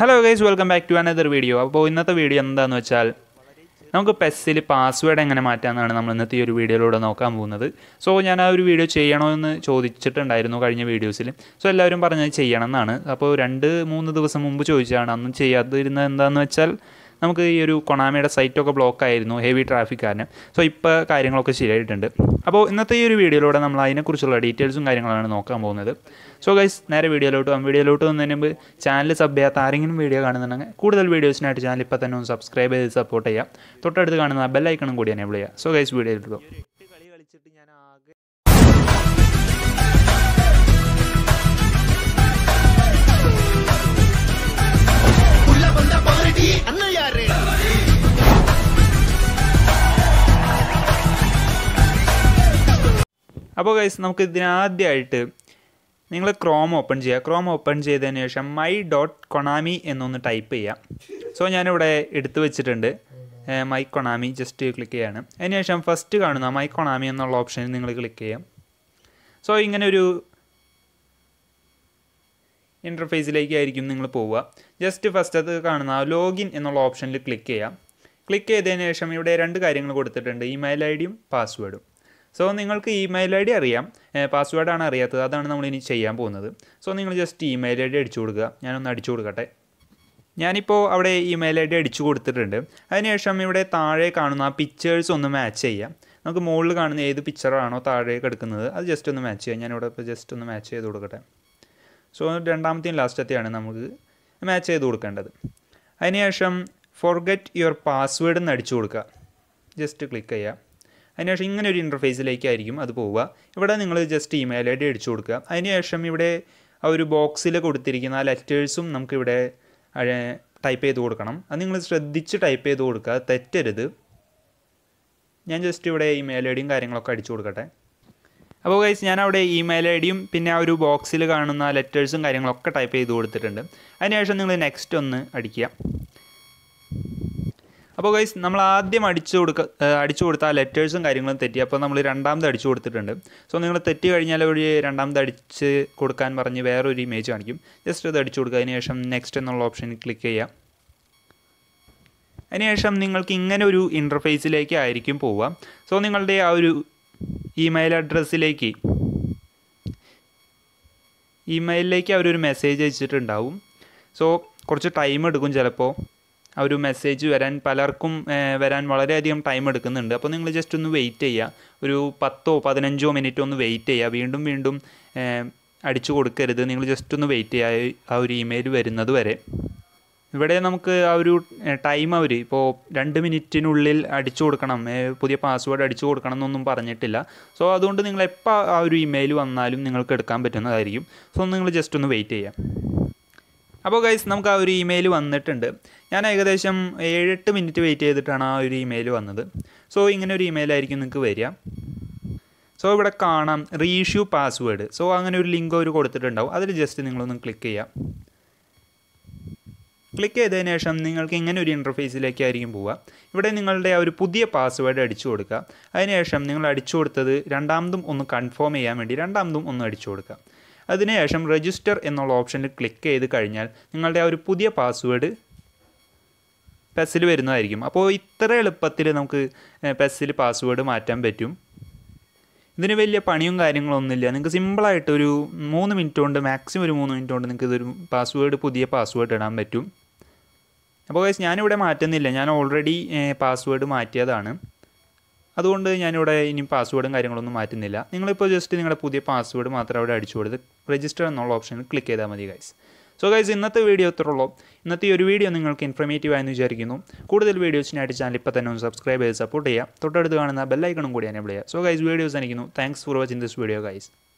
hello guys welcome back to another video അപ്പോൾ ഇന്നത്തെ video എന്താണെന്ന് വെച്ചാൽ നമുക്ക് പെസ്സിൽ പാസ്വേഡ് എങ്ങനെ മാറ്റാമെന്നാണ് നമ്മൾ ഇന്നത്തെ ഈ ഒരു വീഡിയോയിലൂടെ നോക്കാൻ പോകുന്നത് സോ ഞാൻ ആ ഒരു വീഡിയോ ചെയ്യണോ എന്ന് ചോദിച്ചിട്ടുണ്ടായിരുന്നു കഴിഞ്ഞ വീഡിയോസിൽ സോ എല്ലാവരും പറഞ്ഞത് ചെയ്യണം എന്നാണ് അപ്പോൾ രണ്ട് മൂന്ന് ദിവസം മുമ്പ് ചോദിച്ചതാണ് അന്ന് ചെയ്യാതിരുന്നത് എന്താണെന്ന് വെച്ചാൽ നമുക്ക് ഈ ഒരു കൊണാമിയുടെ സൈറ്റൊക്കെ ബ്ലോക്ക് ആയിരുന്നു ഹെവി ട്രാഫിക് കാരണം സോ ഇപ്പോൾ കാര്യങ്ങളൊക്കെ ശരിയായിട്ടുണ്ട് അപ്പോൾ ഇന്നത്തെ ഈ ഒരു വീഡിയോയിലൂടെ നമ്മൾ അതിനെക്കുറിച്ചുള്ള ഡീറ്റെയിൽസും കാര്യങ്ങളാണ് നോക്കാൻ പോകുന്നത് സോ ഗൈസ് നേരെ വീഡിയോയിലോട്ട് പോകും വീഡിയോയിലോട്ട് വന്നതിന് മുമ്പ് ചാനൽ സബ് ചെയ്യാത്ത ആരെങ്കിലും വീഡിയോ കാണുന്നുണ്ടെങ്കിൽ കൂടുതൽ വീഡിയോസിനായിട്ട് ചാനൽ ഇപ്പോൾ തന്നെ ഒന്ന് സബ്സ്ക്രൈബ് ചെയ്ത് സപ്പോർട്ട് ചെയ്യാം തൊട്ടടുത്ത് കാണുന്ന ബെല്ലൈക്കണും കൂടി എനേബിൾ ചെയ്യുക സോ ഗൈസ് വീഡിയോയിലോട്ട് പോകും കളി കളിച്ചിട്ട് ഞാൻ ആകെ உள்ள வந்த பாரடி அண்ணன் யாரு അപ്പോൾ ഗൈസ് നമുക്ക് ഇതിനാദ്യമായിട്ട് നിങ്ങൾ ക്രോം ഓപ്പൺ ചെയ്യുക ക്രോം ഓപ്പൺ ചെയ്തതിന് ശേഷം മൈ ഡോട്ട് കൊണാമി എന്നൊന്ന് ടൈപ്പ് ചെയ്യാം സോ ഞാനിവിടെ എടുത്തു വെച്ചിട്ടുണ്ട് മൈ കൊണാമി ജസ്റ്റ് ക്ലിക്ക് ചെയ്യാണ് അതിനുശേഷം ഫസ്റ്റ് കാണുന്ന മൈ കൊണാമി എന്നുള്ള ഓപ്ഷനിൽ നിങ്ങൾ ക്ലിക്ക് ചെയ്യാം സോ ഇങ്ങനെ ഒരു ഇൻ്റർഫേസിലേക്കായിരിക്കും നിങ്ങൾ പോവുക ജസ്റ്റ് ഫസ്റ്റ് അത് കാണുന്ന ലോഗിൻ എന്നുള്ള ഓപ്ഷനിൽ ക്ലിക്ക് ചെയ്യാം ക്ലിക്ക് ചെയ്തതിന് ശേഷം ഇവിടെ രണ്ട് കാര്യങ്ങൾ കൊടുത്തിട്ടുണ്ട് ഇമെയിൽ ഐ ഡിയും പാസ്വേഡും സോ നിങ്ങൾക്ക് ഇമെയിൽ ഐ ഡി അറിയാം പാസ്വേഡാണ് അറിയാത്തത് അതാണ് നമ്മൾ ഇനി ചെയ്യാൻ പോകുന്നത് സോ നിങ്ങൾ ജസ്റ്റ് ഇമെയിൽ ഐ ഡി അടിച്ചു കൊടുക്കുക ഞാനൊന്ന് അടിച്ചു കൊടുക്കട്ടെ ഞാനിപ്പോൾ അവിടെ ഇമെയിൽ ഐ ഡി അടിച്ചു കൊടുത്തിട്ടുണ്ട് അതിനുശേഷം ഇവിടെ താഴെ കാണുന്ന ആ പിക്ചേഴ്സ് ഒന്ന് മാച്ച് ചെയ്യാം നമുക്ക് മുകളിൽ കാണുന്ന ഏത് പിക്ചറാണോ താഴേക്ക് എടുക്കുന്നത് അത് ജസ്റ്റ് ഒന്ന് മാച്ച് ചെയ്യാം ഞാനിവിടെ ഇപ്പോൾ ജസ്റ്റ് ഒന്ന് മാച്ച് ചെയ്ത് കൊടുക്കട്ടെ സോ രണ്ടാമത്തെയും ലാസ്റ്റത്തെയാണ് നമുക്ക് മാച്ച് ചെയ്ത് കൊടുക്കേണ്ടത് അതിനുശേഷം ഫോർഗെറ്റ് യുവർ പാസ്വേഡ് എന്ന് അടിച്ചു കൊടുക്കുക ജസ്റ്റ് ക്ലിക്ക് ചെയ്യുക അതിനുശേഷം ഇങ്ങനെ ഒരു ഇൻ്റർഫേസിലേക്കായിരിക്കും അത് പോവുക ഇവിടെ നിങ്ങൾ ജസ്റ്റ് ഇമെയിൽ ഐ ഡി അടിച്ചു കൊടുക്കുക അതിനുശേഷം ഇവിടെ ആ ഒരു ബോക്സിൽ കൊടുത്തിരിക്കുന്ന ആ ലെറ്റേഴ്സും നമുക്കിവിടെ ടൈപ്പ് ചെയ്ത് കൊടുക്കണം അത് നിങ്ങൾ ശ്രദ്ധിച്ച് ടൈപ്പ് ചെയ്ത് കൊടുക്കുക തെറ്റരുത് ഞാൻ ജസ്റ്റ് ഇവിടെ ഇമെയിൽ ഐ ഡിയും കാര്യങ്ങളൊക്കെ അടിച്ചു കൊടുക്കട്ടെ അപ്പോൾ ഗൈസ് ഞാൻ അവിടെ ഇമെയിൽ ഐ ഡിയും പിന്നെ ആ ഒരു ബോക്സിൽ കാണുന്ന ലെറ്റേഴ്സും കാര്യങ്ങളൊക്കെ ടൈപ്പ് ചെയ്ത് കൊടുത്തിട്ടുണ്ട് അതിനുശേഷം നിങ്ങൾ നെക്സ്റ്റ് ഒന്ന് അടിക്കുക അപ്പോൾ ഗൈസ് നമ്മൾ ആദ്യം അടിച്ചു കൊടുക്ക ഏഹ് അടിച്ചു കൊടുത്ത ആ ലെറ്റേഴ്സും കാര്യങ്ങളും തെറ്റി അപ്പോൾ നമ്മൾ രണ്ടാമത് അടിച്ചു കൊടുത്തിട്ടുണ്ട് സോ നിങ്ങൾ തെറ്റി കഴിഞ്ഞാൽ ഒരു രണ്ടാമത് അടിച്ച് കൊടുക്കാൻ പറഞ്ഞ് വേറൊരു ഇമേജ് കാണിക്കും ജസ്റ്റ് അത് അടിച്ചു കൊടുക്കുക അതിനുശേഷം നെക്സ്റ്റ് എന്നുള്ള ഓപ്ഷനിൽ ക്ലിക്ക് ചെയ്യാം അതിനുശേഷം നിങ്ങൾക്ക് ഇങ്ങനെ ഒരു ഇൻ്റർഫേസിലേക്ക് ആയിരിക്കും പോവുക സോ നിങ്ങളുടെ ആ ഒരു ഇമെയിൽ അഡ്രസ്സിലേക്ക് ഇമെയിലിലേക്ക് അവരൊരു മെസ്സേജ് അയച്ചിട്ടുണ്ടാവും സോ കുറച്ച് ടൈം എടുക്കും ചിലപ്പോൾ ആ ഒരു മെസ്സേജ് വരാൻ പലർക്കും ഏഹ്, വരാൻ വളരെയധികം ടൈം എടുക്കുന്നുണ്ട് അപ്പോൾ നിങ്ങൾ ജസ്റ്റ് ഒന്ന് വെയിറ്റ് ചെയ്യുക ഒരു പത്തോ പതിനഞ്ചോ മിനിറ്റോ ഒന്ന് വെയിറ്റ് ചെയ്യുക വീണ്ടും വീണ്ടും ഏഹ്, അടിച്ചു കൊടുക്കരുത് നിങ്ങൾ ജസ്റ്റ് ഒന്ന് വെയിറ്റ് ചെയ്യുക ആ ഒരു ഇമെയിൽ വരുന്നത് വരെ ഇവിടെ നമുക്ക് ആ ഒരു ടൈം അവർ ഇപ്പോൾ രണ്ട് മിനിറ്റിനുള്ളിൽ അടിച്ചു കൊടുക്കണം ഏ, പുതിയ പാസ്വേഡ് അടിച്ചു കൊടുക്കണം എന്നൊന്നും പറഞ്ഞിട്ടില്ല സോ അതുകൊണ്ട് നിങ്ങൾ എപ്പോൾ ആ ഒരു ഇമെയിൽ വന്നാലും നിങ്ങൾക്ക് എടുക്കാൻ പറ്റുന്നതായിരിക്കും സോ നിങ്ങൾ ജസ്റ്റ് ഒന്ന് വെയിറ്റ് ചെയ്യാം അപ്പോൾ ഗൈസ് നമുക്ക് ആ ഒരു ഇമെയിൽ വന്നിട്ടുണ്ട് ഞാൻ ഏകദേശം ഏഴെട്ട് മിനിറ്റ് വെയിറ്റ് ചെയ്തിട്ടാണ് ആ ഒരു ഇമെയിൽ വന്നത് സോ ഇങ്ങനെ ഒരു ഇമെയിൽ ആയിരിക്കും നിങ്ങൾക്ക് വരിക സോ ഇവിടെ കാണാം റീഇഷ്യൂ പാസ്വേഡ് സോ അങ്ങനെ ഒരു ലിങ്ക് അവർ കൊടുത്തിട്ടുണ്ടാവും അതിൽ ജസ്റ്റ് നിങ്ങളൊന്ന് ക്ലിക്ക് ചെയ്യാം ക്ലിക്ക് ചെയ്തതിന് ശേഷം നിങ്ങൾക്ക് ഇങ്ങനെ ഒരു ഇൻ്റർഫേസിലേക്കായിരിക്കും പോവുക ഇവിടെ നിങ്ങളുടെ ആ ഒരു പുതിയ പാസ്വേഡ് അടിച്ചു കൊടുക്കുക അതിനുശേഷം നിങ്ങൾ അടിച്ചു കൊടുത്തത് രണ്ടാമതും ഒന്ന് കൺഫേം ചെയ്യാൻ വേണ്ടി രണ്ടാമതും ഒന്ന് അടിച്ചു കൊടുക്കുക അതിനുശേഷം രജിസ്റ്റർ എന്നുള്ള ഓപ്ഷനിൽ ക്ലിക്ക് ചെയ്ത് കഴിഞ്ഞാൽ നിങ്ങളുടെ ആ ഒരു പുതിയ പാസ്വേഡ് പെസ്സിൽ വരുന്നതായിരിക്കും അപ്പോൾ ഇത്ര എളുപ്പത്തിൽ നമുക്ക് പെസ്സിൽ പാസ്വേഡ് മാറ്റാൻ പറ്റും ഇതിന് വലിയ പണിയും കാര്യങ്ങളൊന്നുമില്ല നിങ്ങൾക്ക് സിമ്പിളായിട്ട് ഒരു മൂന്ന് മിനിറ്റ് കൊണ്ട് മാക്സിമം ഒരു മൂന്ന് മിനിറ്റ് കൊണ്ട് നിങ്ങൾക്ക് ഇതൊരു പാസ്വേഡ് പുതിയ പാസ്വേഡ് ഇടാൻ പറ്റും അപ്പോൾ ഗൈസ് ഞാനിവിടെ മാറ്റുന്നില്ല ഞാൻ ഓൾറെഡി പാസ്വേഡ് മാറ്റിയതാണ് അതുകൊണ്ട് ഞാനിവിടെ ഇനി പാസ്വേഡും കാര്യങ്ങളൊന്നും മാറ്റുന്നില്ല നിങ്ങളിപ്പോൾ ജസ്റ്റ് നിങ്ങളുടെ പുതിയ പാസ്വേഡ് മാത്രം അവിടെ അടിച്ചു കൊടുത്ത് രജിസ്റ്റർ എന്നുള്ള ഓപ്ഷനിൽ ക്ലിക്ക് ചെയ്താൽ മതി ഗൈസ് സോ ഗൈസ് ഇന്നത്തെ വീഡിയോ ഇത്രയുള്ളൂ ഇന്നത്തെ ഈ ഒരു വീഡിയോ നിങ്ങൾക്ക് ഇൻഫർമേറ്റീവ് ആയെന്ന് വിചാരിക്കുന്നു കൂടുതൽ വീഡിയോസിനായിട്ട് ചാനൽ ഇപ്പോൾ തന്നെ ഒന്ന് സബ്സ്ക്രൈബ് ചെയ്ത് സപ്പോർട്ട് ചെയ്യുക തൊട്ടടുത്ത് കാണുന്ന ബെല്ലൈക്കണും കൂടി എനേബിൾ ചെയ്യുക സോ ഗൈസ് വീഡിയോസ് എനിക്കുന്നു thanks for watching this video guys